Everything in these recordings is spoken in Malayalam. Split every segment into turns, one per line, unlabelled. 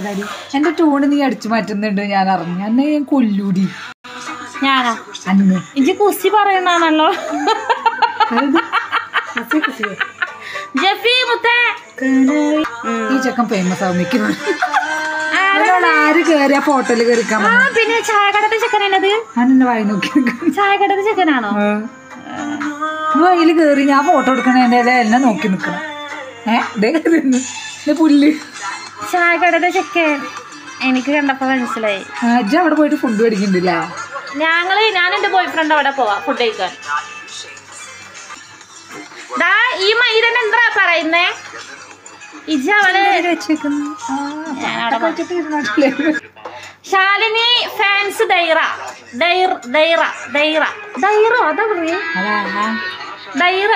ഡാഡി എന്റെ ടൂണ് നീ അടിച്ചു മാറ്റുന്നുണ്ട് ഞാൻ അറിഞ്ഞു എന്നെ ഞാൻ കൊല്ലൂടി
ഞാനാ
അന്ന്
ഇജ്ജ് കുസി പറയുന്നാണല്ലോ ജഫി മുത്തേ
ഈ ചെക്കൻ ഫേമസ് ആവും നിൽക്കുന്നു എന്നോട് ആര് കേറിയ ഫോട്ടോയില് കയറിക്കാൻ
ആ പിന്നെ ചായക്കടത്തെ ചെക്കനത്
ഞാൻ എന്നെ വായി നോക്കി നിൽക്കുന്നു.
ചായക്കടത്തെ ചെക്കനാണോ
ആ. നീ അതില് കേറി ഞാൻ ഫോട്ടോ എടുക്കണേന്റെ എന്നെ നോക്കി നിക്കണം ഏഹ് ദേ കേറുന്നു. ഇത് പുല്ല്
ചായക്കടത്തെ ചെക്കൻ എനിക്ക് കണ്ടപ്പോ മനസ്സിലായി
ആ, ഇജ്ജ് അവിടെ പോയിട്ട് ഫുഡ് മേടിക്കണ്ടില്ലേ
ഞങ്ങള് ഞാൻ എന്റെ ബോയ് ഫ്രണ്ട് അവിടെ പോവാ ഫുഡ് കഴിക്കാൻ ദാ ഈ മൈരൻ എന്താ പറയുന്നേ ഇജ അവള്
വെച്ചേക്കുന്നു ആ,
ഞാൻ അവിടെ
പാട്ടൊക്കെ വെച്ചിട്ട് ഇരുന്നിട്ടില്ലേ?
ശാലിനി ഫാൻസ് ദൈറ ദൈർ ദൈറ ദൈറ ദൈറോ അതാ പറയേ
അതാ ആ.
ദൈറോ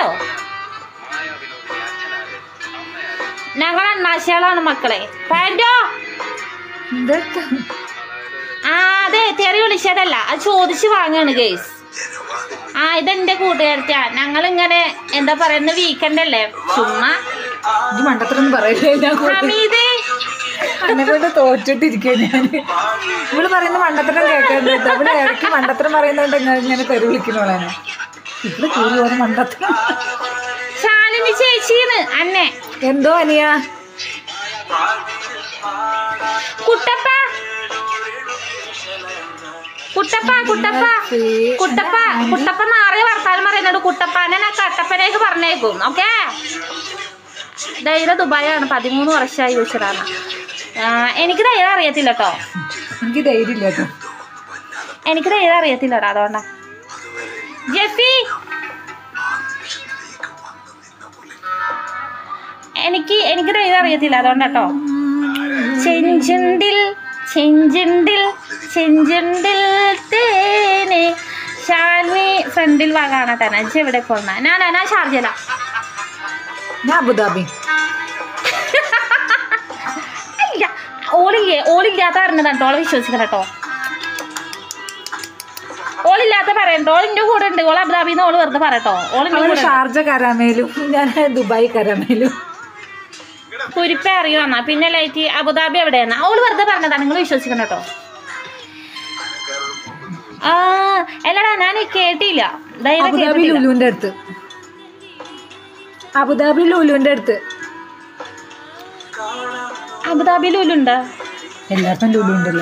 ഞങ്ങൾ അണ്ണാശികളാണ് മക്കളെ പാൻറ്റോ
ഇതൊക്കെ
ആ അതെ തെറി വിളിച്ചതല്ല അത് ചോദിച്ച് വാങ്ങാണ് ഗേസ് ആ ഇതെന്റെ കൂട്ടുകാരത്തിയാ ഞങ്ങൾ ഇങ്ങനെ എന്താ പറയുന്ന വീക്കെൻഡ് അല്ലേ ചുമ്മാ
ഇത് മണ്ടത്തിലൊന്നും പറയില്ലേ ഞാൻ
ഹമീദേ
എന്നെ കൊണ്ട് തോറ്റിട്ടിരിക്കുക ഞാൻ ഇവള് പറയുന്ന മണ്ടത്തരം കേൾക്കരുത് അവള് ഇടയ്ക്ക് മണ്ടത്തരം പറയുന്നോണ്ട് ഞാൻ ഇങ്ങനെ തെറി വിളിക്കുന്നവളാണ് ഇവള് കൂടി പോലെ മണ്ടത്തരം
ശാലിനി ചേച്ചീന്ന് അന്നെ
എന്തോ അനിയ
കുട്ടപ്പ കുട്ടപ്പ കുട്ടപ്പ കുട്ടപ്പ കുട്ടപ്പ നാറിയ വർത്താനം പറയുന്നുണ്ട് കുട്ടപ്പാനെ ഞാൻ കട്ടപ്പനേക്ക് പറഞ്ഞേക്കും ഓക്കെ ധൈര്യ ദുബായാണ് പതിമൂന്ന് വർഷമായി ചോദിച്ചതാണ് എനിക്ക് ധൈര്യം അറിയത്തില്ല കേട്ടോ
എനിക്ക് ധൈര്യമില്ല കേട്ടോ
എനിക്ക് ധൈര്യം അറിയത്തില്ല കേട്ടോ അതുകൊണ്ടാ ജെഫി എനിക്ക് എനിക്ക് ധൈര്യം അറിയത്തില്ല അതുകൊണ്ടാട്ടോ ചെഞ്ചുണ്ടിൽ ചെഞ്ചുണ്ടിൽ ചെഞ്ചുണ്ടിൽ തേനെ ഷാൽമി ഫ്രണ്ടിൽ വാ കാണട്ടെ ഇജ്ജ് എവിടെ പോന്ന ഞാൻ ഞാൻ ഷാർജല
ഞാൻ അബുദാബി
അല്ല ഓളില്ലേ ഓളില്ലാത്ത അറിഞ്ഞത് കേട്ടോ ഓളെ വിശ്വസിക്കണം കേട്ടോ ഓളില്ലാത്ത പറയണ്ടോ ഓളിന്റെ കൂടെ ഉണ്ട് ഓൾ അബുദാബിന്ന് ഓള് വെറുതെ പറയട്ടോ ഓളിന്റെ
അവള്
കൂടെ
ഷാർജ കരാമേലും ഞാൻ ദുബായ് കരാമേലും
കുരിപ്പ അറിയുവാന്നാ പിന്നെ ലൈറ്റ് അബുദാബി എവിടെയാന്നാ ഓള് വെറുതെ പറഞ്ഞതാണ് നിങ്ങൾ വിശ്വസിക്കണം കേട്ടോ ആ അല്ലടാ ഞാൻ കേട്ടില്ല ധൈര്യം
അബുദാബി
കേട്ടിട്ടില്ല
ലുലുവിന്റെ അടുത്ത് അബുദാബി ലുലുവിന്റെ അടുത്ത്
അബുദാബി ലുലുണ്ട്
എല്ലായിടത്തും ലുലു ഉണ്ടല്ലോ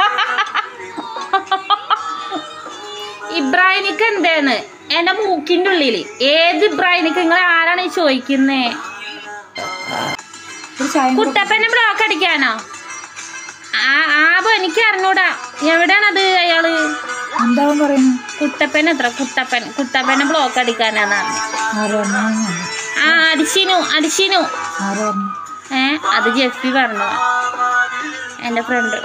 ഇബ്രാഹിനിക്ക് എന്തേന്ന് എന്റെ മൂക്കിന്റെ ഉള്ളില് ഏത് ഇബ്രാഹിനിക്ക് നിങ്ങൾ ആരാണ് ഈ ചോദിക്കുന്നേ
ഒരു ചായ
കുട്ടപ്പനെ ബ്ലോക്ക് അടിക്കാനോ ആ ആബോ എനിക്ക് അറിഞ്ഞൂടാ എവിടെയാണത് അയാള്
എന്താവും പറയുന്നു
കുട്ടപ്പൻ എത്ര കുട്ടപ്പൻ കുട്ടപ്പനെ ബ്ലോക്ക് അടിക്കാനാണ്
ആരോ പറഞ്ഞു
ആ അടിച്ചിനു അടിച്ചിനു
ആരോ പറഞ്ഞു
ഏ അത് ജെഫി പറഞ്ഞതാ എന്റെ ഫ്രണ്ട്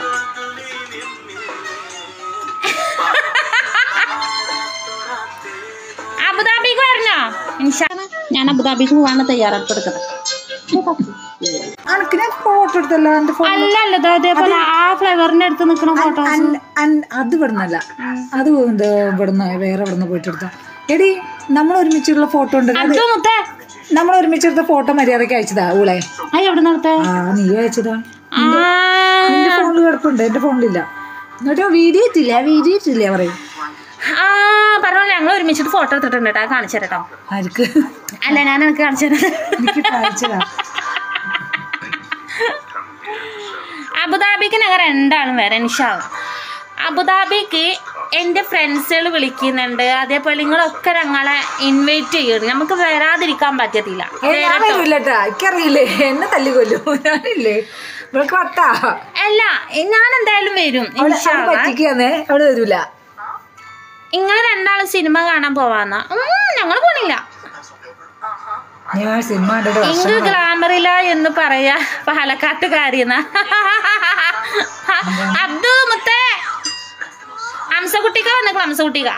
അബുദാബിക്ക് പറഞ്ഞോ ഇൻഷാ ഞാൻ അബുദാബിക്ക് പോവാണ് തയ്യാറെടുപ്പ് എടുക്കുന്നത്
അനക്ക് ഞാൻ ഫോട്ടോ എടുത്തല്ലോ എന്റെ ഫോട്ടോ
അല്ല അല്ല ദേ അതേപോലെ ആ ഫ്ലവറിന്റെ അടുത്ത് നിൽക്കുന്ന ഫോട്ടോ
അത് ഇവിടുന്നല്ല അത് എന്താ ഇവിടുന്ന് വേറെ ഇവിടുന്ന് പോയിട്ട് എടുത്ത എടി നമ്മൾ ഒരുമിച്ചുള്ള ഫോട്ടോ ഉണ്ടല്ലോ അത്
അത് മുത്തേ
നമ്മൾ ഒരുമിച്ചെടുത്ത ഫോട്ടോ മര്യാദക്ക് അയച്ചതാ ഊളെ
അത് എവിടെ നിർത്തേ
ആ നീ അയച്ചതാ
ആ
എന്റെ ഫോണിൽ കിടപ്പുണ്ട് എന്റെ ഫോണിലില്ല എന്നിട്ട് വീഡിയോ ഇട്ടില്ല വീഡിയോ ഇട്ടില്ല പറയും
ആ പറഞ്ഞോ ഞങ്ങൾ ഒരുമിച്ചിട്ട് ഫോട്ടോ എടുത്തിട്ടുണ്ട് കേട്ടോ കാണിച്ചു തരട്ടോ
ആർക്ക്
അല്ല ഞാൻ എനിക്ക് കാണിച്ചു തരാം
എനിക്ക് അയച്ചതാ
അബുദാബിക്ക് ഞങ്ങൾ രണ്ടാളും വരാം ഇൻഷാല്ല അബുദാബിക്ക് എൻ്റെ ഫ്രണ്ട്സുകൾ വിളിക്കുന്നുണ്ട് അതേപോലെ നിങ്ങളൊക്കെ ഞങ്ങളെ ഇൻവൈറ്റ് ചെയ്യണം നമുക്ക് വരാതിരിക്കാൻ പറ്റത്തില്ല
ഏ, ഞാൻ വരൂല്ലട്ടാ എനിക്കറിയില്ലേ എന്നെ തല്ലിക്കൊല്ലു ഞാനില്ലേ ഇവൾക്ക് വട്ടാ
അല്ല ഞാൻ എന്തായാലും വരും
അവള് അവള്
ഇൻഷാല്ല
പറ്റിക്കാന്നേ അവള് തരൂല
നിങ്ങൾ രണ്ടാളും സിനിമ കാണാൻ പോവാന്ന ഞങ്ങൾ പോണില്ല
ഞാൻ സിനിമ കണ്ടിട്ട്
ഇങ്ക്
വർഷം
ഗ്ലാമറില എന്ന് പറയാ പാലക്കാട്ടുകാരിയെന്ന അബ്ദു മുത്തേ അംസകുട്ടിക്ക വന്നിക്കോ അംസകുട്ടിക്ക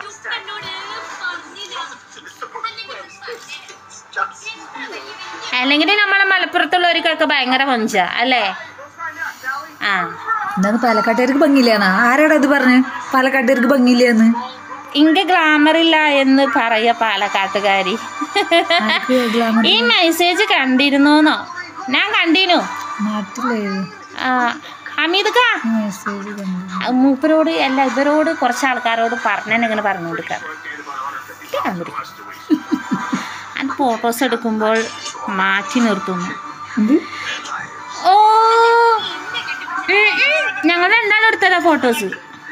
അല്ലെങ്കിൽ നമ്മളെ മലപ്പുറത്തുള്ളവർക്കൊക്കെ ഭയങ്കര കൊഞ്ച അല്ലേ ആ
എന്താന്ന് പാലക്കാട്ടുകാർക്ക് ഭംഗിയില്ലാന്നാ ആരാടാ ഇത് പറഞ്ഞ് പാലക്കാട്ടുകാർക്ക് ഭംഗിയില്ലാന്ന്
ഇങ്ക് ഗ്ലാമറില്ല എന്ന് പറയ പാലക്കാട്ടുകാരി
ആർക്ക് glamour?
ഈ മെസ്സേജ് കണ്ടിരുന്നോന്നോ ഞാൻ കണ്ടിനു
നാട്ടിലേ
ആ, അമീദക്ക
മെസ്സേജ് കണ്ടു
മൂപ്പരോട് അല്ല ഇവരോട് കുറച്ച് ആൾക്കാരോട് പറഞ്ഞെന്നെ ഇങ്ങനെ പറഞ്ഞു കൊടുക്കാം അത് ഫോട്ടോസ് എടുക്കുമ്പോൾ മാറ്റി നിർത്തുന്നു
എന്ത്
ഓ ഉം, ഉം. ഞങ്ങൾ രണ്ടാളും എടുത്തതാ ഫോട്ടോസ്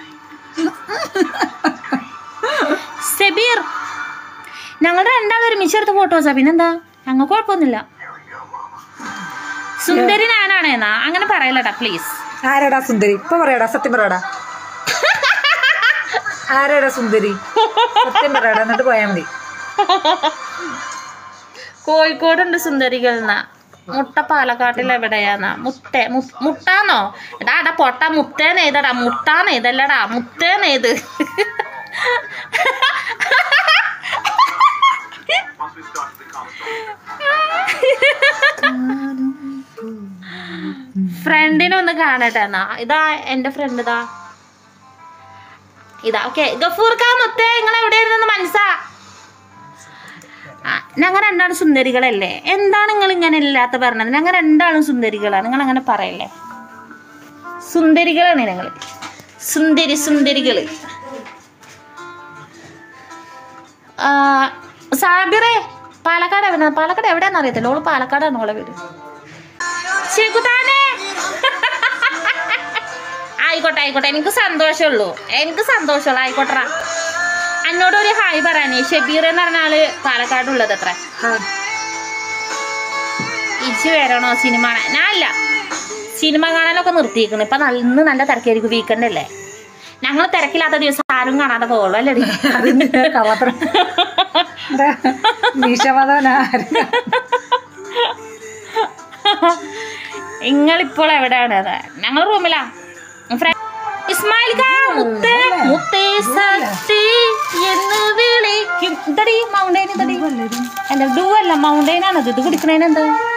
സെബീർ ഞങ്ങൾ രണ്ടാളും ഒരുമിച്ച് എടുത്ത ഫോട്ടോസാ പിന്നെന്താ ഞങ്ങൾക്ക് കുഴപ്പമൊന്നുമില്ല സുന്ദരി ഞാനാണേന്നാ അങ്ങനെ പറയലടാ പ്ലീസ്
ആരാടാ സുന്ദരി ഇപ്പൊ പറയടാ സത്യം പറയടാ ആരാടാ സുന്ദരി സത്യം പറയടാ എന്നിട്ട് പോയാ മതി
കോഴിക്കോടുണ്ട് സുന്ദരികൾ എന്നാ മുട്ട പാലക്കാട്ടിൽ എവിടെയാന്നാ മുട്ട മു- മുട്ടാന്നോ എടാ എടാ പൊട്ട മുത്തേന്ന് എഴുതടാ മുട്ടാന്ന് എഴുതല്ലടാ മുത്തേന്ന് എഴുത് ഫ്രണ്ടിനെ ഒന്ന് കാണട്ടെ എന്നാ ഇതാ എന്റെ ഫ്രണ്ട് ഇതാ ഇതാ ഓക്കെ ഗഫൂർക്ക മുത്തേ നിങ്ങൾ എവിടെയായിരുന്നു മനസ്സാ ആ, ഞങ്ങൾ രണ്ടാളും സുന്ദരികളല്ലേ എന്താണ് നിങ്ങൾ ഇങ്ങനെ ഇല്ലാത്ത പറഞ്ഞത് ഞങ്ങൾ രണ്ടാളും സുന്ദരികളാണ് നിങ്ങൾ അങ്ങനെ പറയല്ലേ സുന്ദരികളാണ് ഞങ്ങൾ സുന്ദരി സുന്ദരികള് ആ, സാബിറേ പാലക്കാട് എവിടെ പാലക്കാട് എവിടെയാന്ന് അറിയത്തില്ല ഓള് പാലക്കാടാണ് ഓളെ വീട് ചെകുതാനേ ആയിക്കോട്ടെ ആയിക്കോട്ടെ എനിക്ക് സന്തോഷമുള്ളൂ എനിക്ക് സന്തോഷമുള്ളൂ ആയിക്കോട്ടെ എന്നോട് ഒരു ഹായ് പറയാനേ ഷബീർ എന്ന് പറഞ്ഞ ആള് പാലക്കാടുള്ളത് അത്ര ഇച്ച് വരണോ സിനിമ കാണാൻ ഞാനല്ല സിനിമ കാണാനൊക്കെ നിർത്തിയിരിക്കുന്നു ഇപ്പൊ നല്ല ഇന്ന് നല്ല തിരക്കായിരിക്കും വീക്കെൻഡ് അല്ലേ ഞങ്ങൾ തിരക്കില്ലാത്ത ദിവസം ആരും കാണാതെ പോകുള്ളൂ അല്ലേ
അതിന് കള്ളത്തരം എന്താ മീശമതവനാ
നിങ്ങളിപ്പോൾ എവിടെയാണ് അത് ഞങ്ങൾ റൂമിലാ ഫ്ര- ഇസ്മായിൽ കാ മുത്തേ മുത്തേ സത്തി എന്ന് വിളിക്കും ഇതടി മൗണ്ടൈൻ ഇതടി എന്താ ഡൂ അല്ല മൗണ്ടൈൻ ആണ് ഇത് കുടിക്കണേന് എന്താ